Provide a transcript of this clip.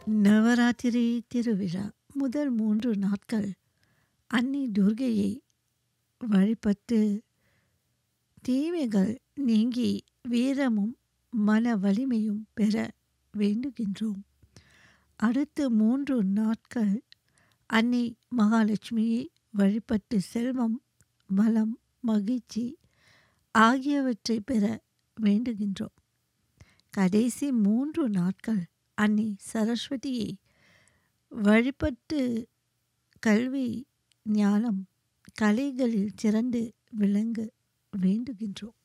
நவராத்திரி திருவிழா முதல் மூன்று நாட்கள் அன்னை துர்க்கையை வழிபட்டு தீமைகள் நீங்கி வீரமும் மன வலிமையும் பெற வேண்டுகின்றோம் அடுத்து மூன்று நாட்கள் அன்னை மகாலட்சுமியை வழிபட்டு செல்வம் வளம் மகிழ்ச்சி ஆகியவற்றை பெற வேண்டுகின்றோம் கடைசி மூன்று நாட்கள் அன்னை சரஸ்வதியை வழிபட்டு கல்வி ஞானம் கலைகளில் சிறந்து விளங்க வேண்டுகின்றோம்